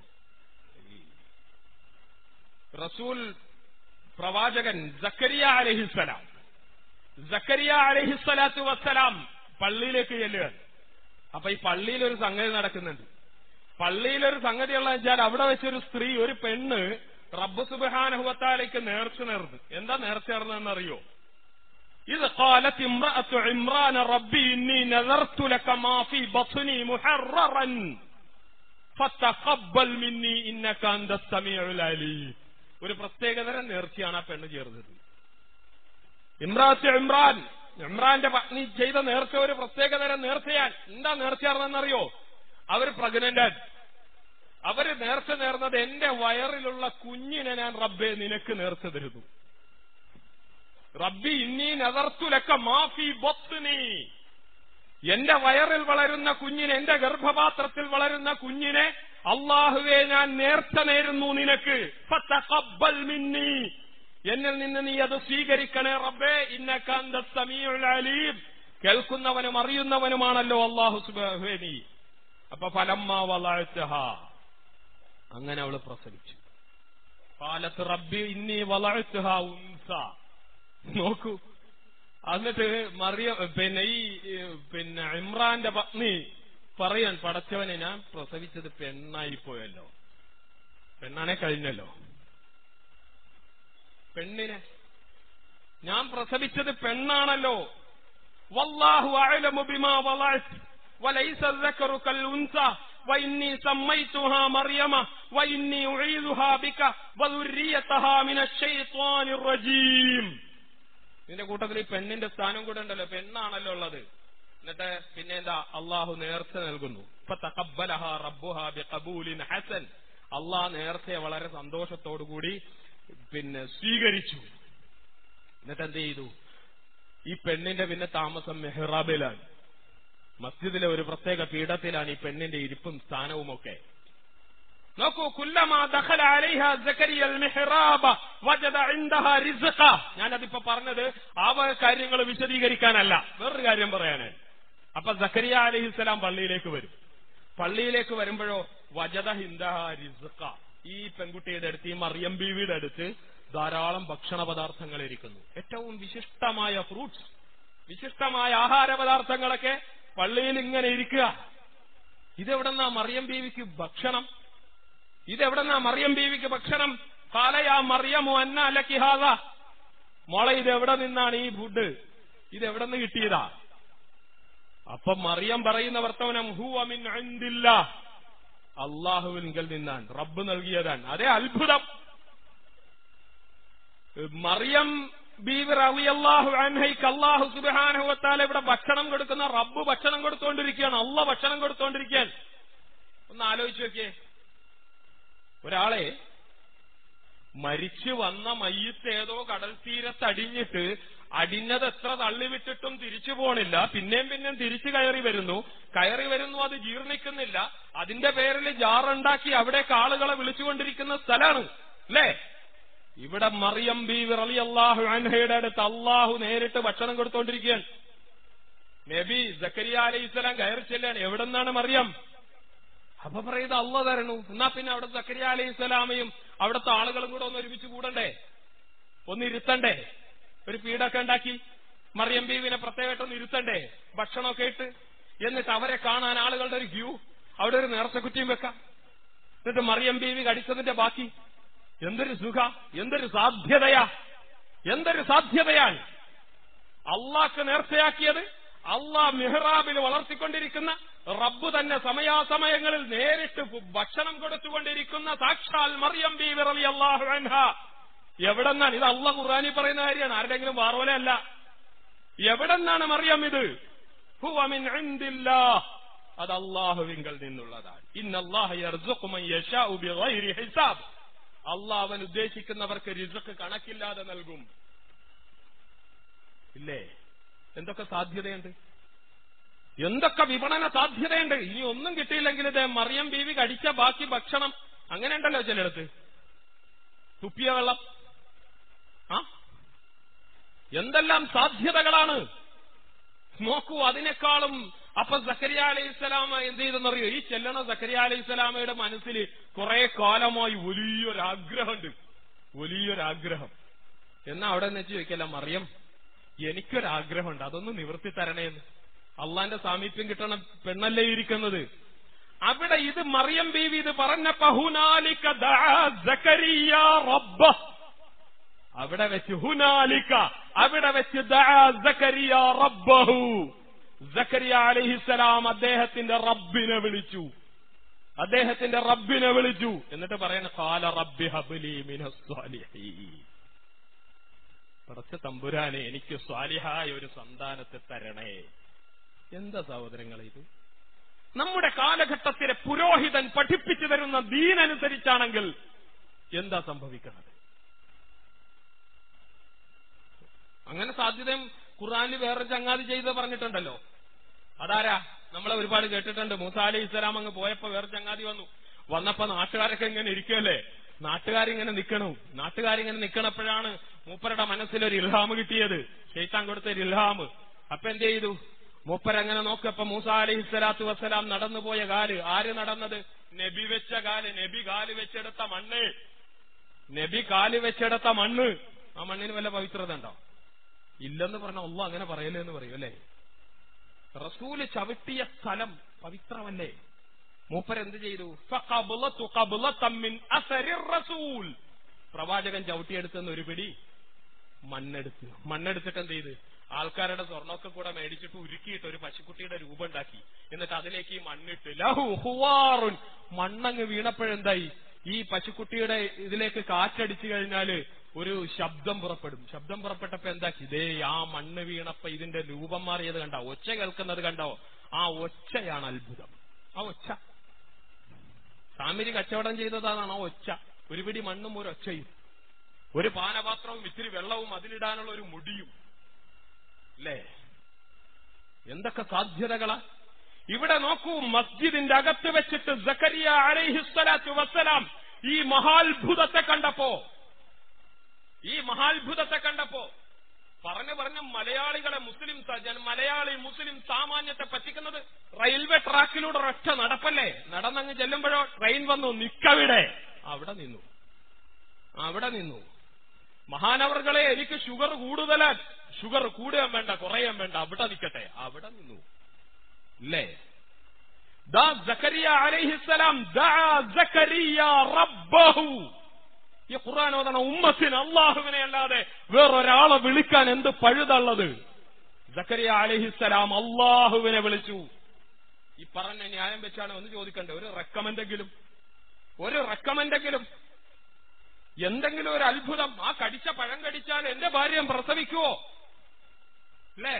റസൂൽ പ്രവാചകൻ ജക്കരിയ അലഹിസ്സലാം ജക്കരിയ അലഹിസ്സലാത്തു വസ്സലാം പള്ളിയിലേക്ക് ചെല്ലുക അപ്പൊ ഈ പള്ളിയിൽ ഒരു സംഗതി നടക്കുന്നുണ്ട് പള്ളിയിലൊരു സംഗതിയുള്ള വെച്ചാൽ അവിടെ വെച്ചൊരു സ്ത്രീ ഒരു പെണ്ണ് റബ്ബ് സുബാനഹുവത്താലേക്ക് നേർച്ച നേർന്നു എന്താ നേർച്ച നേർന്നതെന്നറിയോ ഇത് قالت امرأة عمران ربي إني نذرت لك ما في بطني محررا فتقبل مني إنك أنت السميع العليم ഒരു പ്രത്യേകതരം നേർച്ചയാണ് ആ പെണ്ണ് ചേർന്നത് ഇമ്രാത്ത് ഇമ്രാൻ ഇമ്രാന്റെ പത്നി ചെയ്ത നേർച്ച ഒരു പ്രത്യേകതരം നേർച്ചയാൻ എന്താ നേർച്ചയാണെന്നറിയോ അവർ പ്രഗ്നന്റ് അവര് നേർച്ച നേർന്നത് എന്റെ വയറിലുള്ള കുഞ്ഞിനെ ഞാൻ റബ്ബെ നിനക്ക് നേർച്ച തരുന്നു റബ്ബി ഇന്നീ നദർത്തുലക്ക മാഫി ബൊത്തുനി എന്റെ വയറിൽ വളരുന്ന കുഞ്ഞിനെ എന്റെ ഗർഭപാത്രത്തിൽ വളരുന്ന കുഞ്ഞിനെ അള്ളാഹുവെ ഞാൻ നേർച്ച നേരുന്നു നിനക്ക് ഫതഖബ്ബൽ മിന്നി എന്നിൽ നിന്ന് നീ അത് സ്വീകരിക്കണേ റബ്ബേ ഇന്നക്കാന്ത സമീഉൽ അലീം കേൾക്കുന്നവനും അറിയുന്നവനുമാണല്ലോ അള്ളാഹു സുബ്ഹാനഹു നീ അപ്പൊ ഫലമ്മ വളഴ്ത്തഹ അങ്ങനെ അവള് പ്രസവിച്ചു കാലത്ത് റബ്ബി ഇന്നി വളഴ്ത്തഹ ഉൻസ നോക്കൂ എന്നിട്ട് മറിയ പിന്നെ ഈ ഈ, പിന്നെ ഇമ്രാന്റെ പത്നി പറയാൻ പടച്ചവനെ ഞാൻ പ്രസവിച്ചത് പെണ്ണായി പോയല്ലോ പെണ്ണാനെ കഴിഞ്ഞല്ലോ പെണ്ണിനെ ഞാൻ പ്രസവിച്ചത് പെണ്ണാണല്ലോ വല്ലാഹു അഅലമു ബിമാ വളഅത് وليس الذكر كالأنثى وإني سميتها مريم وإني أعيذها بك وذريتها من الشيطان الرجيم ഇതിന്റെ കൂട്ടത്തിൽ ഈ പെണ്ണിന്റെ സ്ഥാനം കൂടെ ഉണ്ടല്ലോ പെണ്ണാണല്ലോ ഉള്ളത് എന്നിട്ട് പിന്നെ എന്താ അള്ളാഹു നേർച്ച നൽകുന്നു ഇപ്പൊ തക്കബലഹ റബ്ബുഹ ബിഖബൂലിൻ ഹസൻ അള്ളാഹ് നേർച്ചയെ വളരെ സന്തോഷത്തോടുകൂടി പിന്നെ സ്വീകരിച്ചു എന്നിട്ട് എന്ത് ചെയ്തു ഈ പെണ്ണിന്റെ പിന്നെ താമസം മെഹ്റാബിലാണ് മസ്ജിദിലെ ഒരു പ്രത്യേക പീഠത്തിലാണ് ഈ പെണ്ണിന്റെ ഇരിപ്പും സ്ഥാനവും ഒക്കെ നോക്കൂ കുല്ലമാ ദഖല അലൈഹ സക്കരിയ അൽ മിഹ്റാബ വജദ ഇൻദഹ റിസ്ഖ ഞാനതിപ്പോ പറഞ്ഞത് ആ വക കാര്യങ്ങൾ വിശദീകരിക്കാനല്ല വേറൊരു കാര്യം പറയാന് അപ്പൊ സക്കരിയ അലൈഹിസ്സലാം പള്ളിയിലേക്ക് വരും പള്ളിയിലേക്ക് വരുമ്പോഴോ വജദ ഹിന്ദഹ റിസ്ഖ ഈ പെൺകുട്ടിയുടെ അടുത്ത് ഈ മറിയം ബീവിയുടെ അടുത്ത് ധാരാളം ഭക്ഷണ പദാർത്ഥങ്ങൾ ഇരിക്കുന്നു ഏറ്റവും വിശിഷ്ടമായ ഫ്രൂട്ട്സ് വിശിഷ്ടമായ ആഹാര പദാർത്ഥങ്ങളൊക്കെ പള്ളിയിൽ ഇങ്ങനെ ഇരിക്കുക ഇതെവിടെന്നാ മറിയം ബീവിക്ക് ഭക്ഷണം ഇതെവിടെന്നാ മറിയം ബീവിക്ക് ഭക്ഷണം കാലയാ മറിയമോ അന്ന അലക്കിഹാദ മോളെ ഇത് എവിടെ നിന്നാണ് ഈ ഫുഡ് ഇത് എവിടെ നിന്ന് കിട്ടിയതാ അപ്പൊ മറിയം പറയുന്ന വർത്തമാനം ഹു അമിൻ അൻദില്ല അള്ളാഹുവിൻകൽ നിന്നാണ് റബ്ബ് നൽകിയതാണ് അതേ അത്ഭുതം മറിയം ബീവി റളിയല്ലാഹു അൻഹയ്ക്ക് അള്ളാഹു സുബ്ഹാനഹു വതആല ഇവിടെ ഭക്ഷണം കൊടുക്കുന്ന റബ്ബ് ഭക്ഷണം കൊടുത്തുകൊണ്ടിരിക്കുകയാണ് അള്ള ഭക്ഷണം കൊടുത്തുകൊണ്ടിരിക്കുകയാണ് ഒന്ന് ആലോചിച്ച് നോക്കിയേ ഒരാളെ മരിച്ചു വന്ന മയ്യത്ത് ഏതോ കടൽ തീരത്ത് അടിഞ്ഞിട്ട് അടിഞ്ഞത് എത്ര തള്ളിവിട്ടിട്ടും തിരിച്ചു പോണില്ല പിന്നെയും പിന്നെയും തിരിച്ചു കയറി വരുന്നു കയറി വരുന്നു അത് ജീർണിക്കുന്നില്ല അതിന്റെ പേരിൽ ജാറുണ്ടാക്കി അവിടെ ആളുകളെ വിളിച്ചുകൊണ്ടിരിക്കുന്ന സ്ഥലമാണ് അല്ലേ ഇവിടെ മറിയം ബി വിറലി അള്ളാഹു അൻഹയുടെ അടുത്ത് അള്ളാഹു നേരിട്ട് ഭക്ഷണം കൊടുത്തോണ്ടിരിക്കുകയാണ് നബി സക്കരിയ അലൈഹി സ്വലാം കയറി ചെല്ലാണ് എവിടെ നിന്നാണ് മറിയം അപ്പൊ പറയുന്നത് അള്ള തരണു എന്നാ പിന്നെ അവിടെ സക്കരിയ അലൈഹി സ്വലാമയും അവിടുത്തെ ആളുകളും കൂടെ ഒന്ന് ഒരുമിച്ച് കൂടണ്ടേ ഒന്ന് ഇരുത്തണ്ടേ ഒരു പീഡൊക്കെ ഉണ്ടാക്കി മറിയം ബീവിനെ പ്രത്യേകമായിട്ടൊന്ന് ഇരുത്തണ്ടേ ഭക്ഷണമൊക്കെ ഇട്ട് എന്നിട്ട് അവരെ കാണാൻ ആളുകളുടെ ഒരു ക്യൂ അവിടെ ഒരു നേർച്ചക്കുറ്റിയും വെക്കാം എന്നിട്ട് മറിയം ബീവി കടിച്ചതിന്റെ ബാക്കി എന്തൊരു സുഖ എന്തൊരു സാധ്യതയാ എന്തൊരു സാധ്യതയാണ് അള്ളാക്ക് നേർച്ചയാക്കിയത് അള്ളാ മിഹ്റാബിൽ വളർത്തിക്കൊണ്ടിരിക്കുന്ന റബ്ബ് തന്നെ സമയാസമയങ്ങളിൽ നേരിട്ട് ഭക്ഷണം കൊടുത്തുകൊണ്ടിരിക്കുന്ന സാക്ഷാൽ മറിയം ബി വിറലി അള്ളാഹു അൻഹ എവിടെന്നാണ് ഇത് അള്ള ഖുറാനി പറയുന്ന കാര്യമാണ് ആരുടെങ്കിലും വാറോല അല്ല എവിടെന്നാണ് മറിയം ഇത് ഹുവമിൻ അത് അള്ളാഹുവിങ്കൽ നിന്നുള്ളതാണ് ഹിസാബ് അള്ളാഹ് അവൻ ഉദ്ദേശിക്കുന്നവർക്ക് റിസക്ക് കണക്കില്ലാതെ നൽകും ഇല്ലേ എന്തൊക്കെ സാധ്യതയുണ്ട് എന്തൊക്കെ വിപണന സാധ്യതയുണ്ട് ഇനി ഒന്നും കിട്ടിയില്ലെങ്കിൽ ഇത് മറിയം ബീവി കടിച്ച ബാക്കി ഭക്ഷണം അങ്ങനെ ഉണ്ടല്ലോ ചിലയിടത്ത് തുപ്പിയ വെള്ളം ആ എന്തെല്ലാം സാധ്യതകളാണ് നോക്കൂ അതിനേക്കാളും അപ്പൊ സക്കരിയ അലൈഹി സ്വലാമ എന്ത് ചെയ്തെന്നറിയോ ഈ ചെല്ലണ സക്കരിയ അലൈഹി സ്വലാമയുടെ മനസ്സിൽ കുറെ കാലമായി വലിയൊരാഗ്രഹമുണ്ട് വലിയൊരാഗ്രഹം എന്നാ അവിടെ നിന്ന് വെച്ച് ചോദിക്കല്ല മറിയം എനിക്കൊരാഗ്രഹമുണ്ട് അതൊന്ന് നിവർത്തി തരണേന്ന് അള്ളാന്റെ സാമീപ്യം കിട്ടണ പെണ്ണല്ലേ ഇരിക്കുന്നത് അവിടെ ഇത് മറിയം ബീവി ഇത് പറഞ്ഞപ്പോ ഹുനാലിക ദഅ സക്കരിയ റബ്ബ അവിടെ വെച്ച് ഹുനാലിക്ക അവിടെ വെച്ച് ദഅ സക്കരിയ റബ്ബഹു സക്കരിയ അലൈഹിസ്സലാം അദ്ദേഹത്തിന്റെ റബ്ബിനെ വിളിച്ചു അദ്ദേഹത്തിന്റെ റബ്ബിനെ വിളിച്ചു എന്നിട്ട് പറയണ കാല റബ്ബി ഹബ്ലി മിനസ്സാലിഹീൻ പടച്ച തമ്പുരാനെ എനിക്ക് സ്വാലിഹായ ഒരു സന്താനത്തെ തരണേ എന്താ സഹോദരങ്ങൾ ഇത് നമ്മുടെ കാലഘട്ടത്തിലെ പുരോഹിതൻ പഠിപ്പിച്ചു തരുന്ന ദീനനുസരിച്ചാണെങ്കിൽ എന്താ സംഭവിക്കുന്നത് അങ്ങനെ സാധ്യതയും ഖുറാനിൽ വേറെ ചങ്ങാതി ചെയ്ത് പറഞ്ഞിട്ടുണ്ടല്ലോ അതാരാ നമ്മളെ ഒരുപാട് കേട്ടിട്ടുണ്ട് മൂസ അലി ഇസ്ലാം അങ്ങ് പോയപ്പോ വേറെ ചങ്ങാതി വന്നു വന്നപ്പോ നാട്ടുകാരൊക്കെ ഇങ്ങനെ ഇരിക്കല്ലേ നാട്ടുകാരിങ്ങനെ നിൽക്കണു നാട്ടുകാരിങ്ങനെ നിൽക്കണപ്പോഴാണ് മൂപ്പരുടെ മനസ്സിലൊരു ഇൽഹാമ് കിട്ടിയത് ഷെയ്ത്താൻ കൊടുത്ത ഒരു ഇൽഹാമ് അപ്പൊ എന്ത് ചെയ്തു മൂപ്പരങ്ങനെ നോക്കപ്പോ മൂസ അലൈഹി സ്വലാത്തു വസ്സലാം നടന്നുപോയ കാല് ആര് നടന്നത് നബി വെച്ച കാല് നബി കാല് വെച്ചെടുത്ത മണ്ണ് നബി കാല് വെച്ചെടുത്ത മണ്ണ് ആ മണ്ണിന് വല്ല പവിത്രത ഉണ്ടോ ഇല്ലെന്ന് പറഞ്ഞ ഒന്നും അങ്ങനെ പറയല്ലേ എന്ന് പറയും അല്ലേ റസൂല് ചവിട്ടിയ സ്ഥലം പവിത്രമല്ലേ മൂപ്പരെന്ത് ചെയ്തു ഫഖബലതു ഖബലതൻ മിൻ അസരി റസൂൽ പ്രവാചകൻ ചവിട്ടിയെടുത്തെന്ന് ഒരു പിടി മണ്ണെടുത്ത് മണ്ണെടുത്തിട്ട് എന്ത് ചെയ്ത് ആൾക്കാരുടെ സ്വർണ്ണമൊക്കെ കൂടെ മേടിച്ചിട്ട് ഉരുക്കിയിട്ട് ഒരു പശുക്കുട്ടിയുടെ രൂപം ഉണ്ടാക്കി എന്നിട്ട് അതിലേക്ക് ഈ മണ്ണിട്ട് ലഹു ഹുവാറുൻ മണ്ണങ്ങ് വീണപ്പോഴെന്തായി ഈ പശുക്കുട്ടിയുടെ ഇതിലേക്ക് കാറ്റടിച്ചു കഴിഞ്ഞാല് ഒരു ശബ്ദം പുറപ്പെടും ശബ്ദം പുറപ്പെട്ടപ്പോ എന്താക്കി ഇതേ ആ മണ്ണ് വീണപ്പോ ഇതിന്റെ രൂപം മാറിയത് കണ്ടോ ഒച്ച കേൾക്കുന്നത് കണ്ടോ ആ ഒച്ചയാണ് അത്ഭുതം ആ ഒച്ച സാമിരി കച്ചവടം ചെയ്തതാണ് ആ ഒച്ച ഒരു പിടി മണ്ണും ഒരു ഒച്ചയും ഒരു പാനപാത്രവും ഇത്തിരി വെള്ളവും അതിലിടാനുള്ള ഒരു മുടിയും അല്ലേ എന്തൊക്കെ സാധ്യതകളാ ഇവിടെ നോക്കൂ മസ്ജിദിന്റെ അകത്ത് വെച്ചിട്ട് സക്കരിയ അലൈഹിസ്വലാത്തു വസ്സലാം ഈ മഹാത്ഭുതത്തെ കണ്ടപ്പോ ഈ മഹാത്ഭുതത്തെ കണ്ടപ്പോ പറഞ്ഞു പറഞ്ഞ മലയാളികളെ മുസ്ലിം സജ്ജൻ മലയാളി മുസ്ലിം സാമാന്യത്തെ പറ്റിക്കുന്നത് റെയിൽവേ ട്രാക്കിലൂടെ ഒരൊറ്റ നടപ്പല്ലേ നടന്നങ്ങ് ചെല്ലുമ്പോഴോ ട്രെയിൻ വന്നു നിക്കവിടെ അവിടെ നിന്നു അവിടെ നിന്നു മഹാനവർകളെ എനിക്ക് ഷുഗർ കൂടുതലാ ഷുഗർ കൂടുകയും വേണ്ട കുറയാൻ വേണ്ട അവിടെ നിൽക്കട്ടെ അവിടെ നിന്നു ഇല്ലേ ദാ സക്കരിയ അലൈഹിസ്സലാം ദാ സക്കരിയ റബ്ബഹു ഈ ഖുർആൻ ഓതണ ഉമ്മത്തിന് അള്ളാഹുവിനെ അല്ലാതെ വേറൊരാളെ വിളിക്കാൻ എന്ത് പഴുതുള്ളത് സക്കരിയ അലഹിസ്സലാം അള്ളാഹുവിനെ വിളിച്ചു ഈ പറഞ്ഞ ന്യായം വെച്ചാണ് ഒന്ന് ചോദിക്കണ്ടേ ഒരു റെക്കമെന്റെങ്കിലും ഒരു റെക്കമെന്റെങ്കിലും എന്തെങ്കിലും ഒരു അത്ഭുതം ആ കടിച്ച പഴം കടിച്ചാൽ എന്റെ ഭാര്യ പ്രസവിക്കുവോ അല്ലേ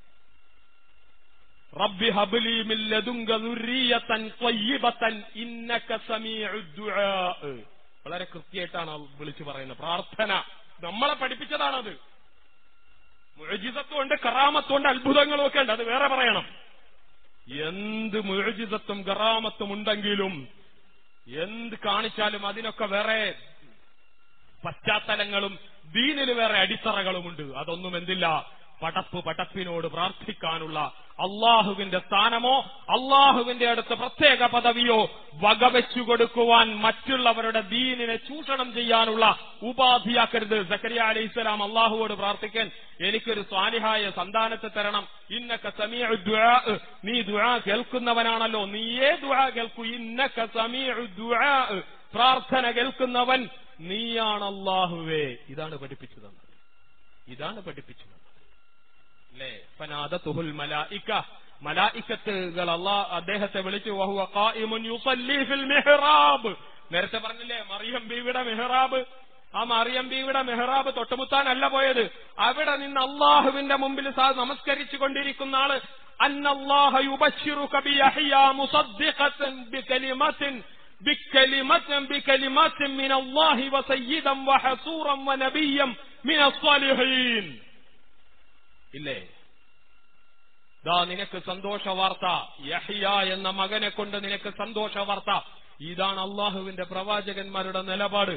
റബ്ബി ഹബ്ലി മിൻ ലദുങ്ക ദുർരിയതൻ ത്വയ്യിബതൻ ഇന്നക സമീഉ ദുആ വളരെ കൃത്യമായിട്ടാണ് വിളിച്ചു പറയുന്നത് പ്രാർത്ഥന നമ്മളെ പഠിപ്പിച്ചതാണത് മുഴജിതത്വമുണ്ട് കറാമത്തുണ്ട് അത്ഭുതങ്ങളും ഒക്കെ ഉണ്ട് അത് വേറെ പറയണം എന്ത് മുഴജിതത്വം കറാമത്തും ഉണ്ടെങ്കിലും എന്ത് കാണിച്ചാലും അതിനൊക്കെ വേറെ പശ്ചാത്തലങ്ങളും ദീനിന് വേറെ അടിത്തറകളുമുണ്ട് അതൊന്നും എന്തില്ല പടപ്പ് പടപ്പിനോട് പ്രാർത്ഥിക്കാനുള്ള അള്ളാഹുവിന്റെ സ്ഥാനമോ അള്ളാഹുവിന്റെ അടുത്ത് പ്രത്യേക പദവിയോ വകവെച്ചു കൊടുക്കുവാൻ മറ്റുള്ളവരുടെ ദീനിനെ ചൂഷണം ചെയ്യാനുള്ള ഉപാധിയാക്കരുത് സക്കരിയ അലൈഹിസ്സലാം അള്ളാഹുവോട് പ്രാർത്ഥിക്കാൻ എനിക്കൊരു സ്വാലിഹായ സന്താനത്തെ തരണം ഇന്നക്ക സമീഉ ദുആ നീ ദുആ കേൾക്കുന്നവനാണല്ലോ നീയേ ദുആ കേൾക്കൂ ഇന്നക്ക സമീഉ ദുആ പ്രാർത്ഥന കേൾക്കുന്നവൻ നീയാണ് അള്ളാഹുവേ ഇതാണ് പഠിപ്പിച്ചു തന്നത് ഇതാണ് പഠിപ്പിച്ചു തന്നത് അല്ലേ ഫനാദത്തുഹുൽ മലായിക്ക മലായിക്കത്തുകൾ അള്ളാഹ് അദ്ദേഹത്തെ വിളിച്ചു വഹുവ ഖായിമുൻ യുസല്ലി ഫിൽ മിഹ്റാബ് നേരത്തെ പറഞ്ഞില്ലേ മറിയം ബീവിയുടെ മെഹ്റാബ് ആ മറിയം ബീവിയുടെ മെഹ്റാബ് തൊട്ടുമുത്താനല്ല പോയത് അവിടെ നിന്ന് അള്ളാഹുവിന്റെ മുമ്പിൽ സാ നമസ്കരിച്ചു കൊണ്ടിരിക്കുന്ന ആള് അന്നല്ലാഹ യുബശ്ശിറുക ബിയഹ്യ മുസദ്ദിഖത്തൻ ബികലിമത്തിൻ بكلمة بكلمات من الله وسيدا وحصورا ونبيا من الصالحين ഇല്ലേ ദാ നിനക്ക് സന്തോഷ വാർത്ത യഹിയ എന്ന മകനെ കൊണ്ട് നിനക്ക് സന്തോഷ വാർത്ത ഇതാണ് അള്ളാഹുവിന്റെ പ്രവാചകന്മാരുടെ നിലപാട്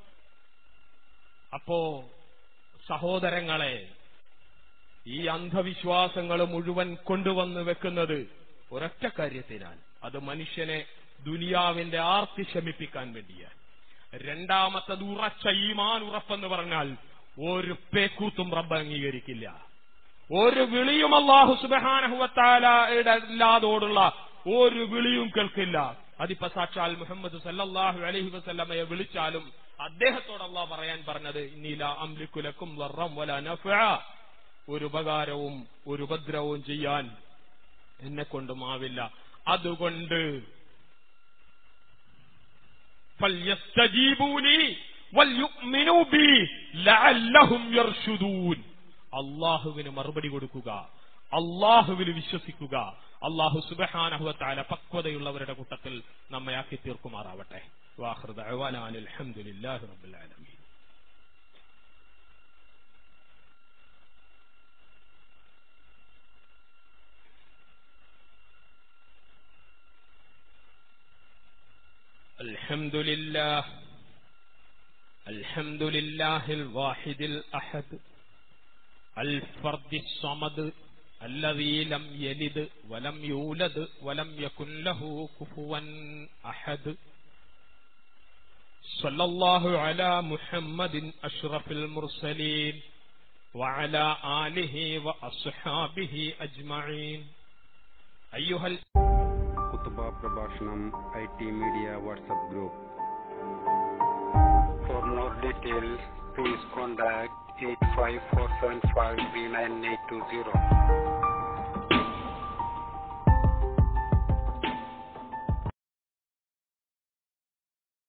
അപ്പോ സഹോദരങ്ങളെ ഈ അന്ധവിശ്വാസങ്ങൾ മുഴുവൻ കൊണ്ടുവന്ന് വെക്കുന്നത് ഒരൊറ്റ കാര്യത്തിനാൽ അത് മനുഷ്യനെ ദുനിയാവിന്റെ ആർത്തി ശമിപ്പിക്കാൻ വേണ്ടിയാണ് രണ്ടാമത്തത് ഉറച്ച ഈമാൻ ഉറപ്പെന്ന് പറഞ്ഞാൽ ഒരു പേക്കൂത്തും റബ്ബ് അംഗീകരിക്കില്ല ഒരു വിളിയും അള്ളാഹു സുബഹാനഹുവത്താലോടുള്ള ഒരു വിളിയും കേൾക്കില്ല അതിപ്പോ സാക്ഷാൽ മുഹമ്മദ് സല്ലല്ലാഹു അലൈഹി വസല്ലമയെ വിളിച്ചാലും അദ്ദേഹത്തോട് അള്ളാഹ് പറയാൻ പറഞ്ഞത് ഇന്നീല അംലിക്കുലക്കും വർറം വല നഫ്അ ഒരു ഉപകാരവും ഒരു ഉപദ്രവവും ചെയ്യാൻ എന്നെ കൊണ്ടുമാവില്ല അതുകൊണ്ട് فليستجيبوا لي وليؤمنوا بي لعلهم يرشدون അള്ളാഹുവിന് മറുപടി കൊടുക്കുക അള്ളാഹുവിൽ വിശ്വസിക്കുക അള്ളാഹു സുബഹാനഹുവത്താല പക്വതയുള്ളവരുടെ കൂട്ടത്തിൽ നമ്മെ ആക്കി തീർക്കുമാറാവട്ടെ വാഹൃദ അലഹമുല്ലാഹി റബ്ബുലാലമീൻ الحمد لله الحمد لله الواحد الأحد الفرد الصمد الذي لم يلد ولم يولد ولم يكن له كفوا أحد صلى الله على محمد أشرف المرسلين وعلى آله وأصحابه أجمعين أيها ال... കുത്തുബ പ്രഭാഷണം I T media WhatsApp group For more details, please contact 85475 3980.